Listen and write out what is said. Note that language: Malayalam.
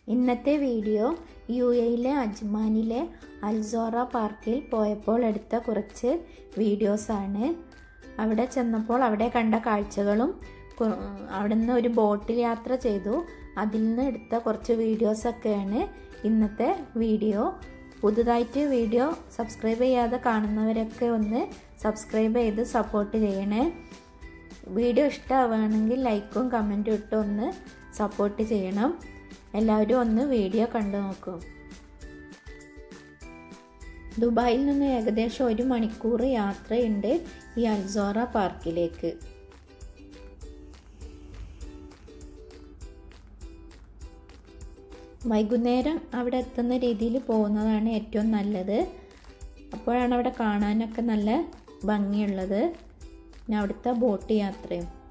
ഇന്നത്തെ വീഡിയോ യു എയിലെ അജ്മാനിലെ അൽസോറ പാർക്കിൽ പോയപ്പോൾ എടുത്ത കുറച്ച് വീഡിയോസാണ് അവിടെ ചെന്നപ്പോൾ അവിടെ കണ്ട കാഴ്ചകളും കു- അവിടെ നിന്ന് ഒരു ബോട്ടിൽ യാത്ര ചെയ്തു അതിൽ നിന്ന് എടുത്ത കുറച്ച് വീഡിയോസൊക്കെയാണ് ഇന്നത്തെ വീഡിയോ പുതുതായിട്ട് വീഡിയോ സബ്സ്ക്രൈബ് ചെയ്യാതെ കാണുന്നവരൊക്കെ ഒന്ന് സബ്സ്ക്രൈബ് ചെയ്ത് സപ്പോർട്ട് ചെയ്യണേ വീഡിയോ ഇഷ്ടമാവുകയാണെങ്കിൽ ലൈക്കും കമൻറ്റും ഇട്ട് ഒന്ന് സപ്പോർട്ട് ചെയ്യണം എല്ലാവരും ഒന്ന് വീഡിയോ കണ്ടു നോക്കൂ ദുബായിൽ നിന്ന് ഏകദേശം ഒരു മണിക്കൂർ യാത്രയുണ്ട് ഈ അൽസോറ പാർക്കിലേക്ക് വൈകുന്നേരം അവിടെ എത്തുന്ന രീതിയിൽ പോകുന്നതാണ് ഏറ്റവും നല്ലത് അപ്പോഴാണ് അവിടെ കാണാനൊക്കെ നല്ല ഭംഗിയുള്ളത് പിന്നെ അവിടുത്തെ ബോട്ട് യാത്രയും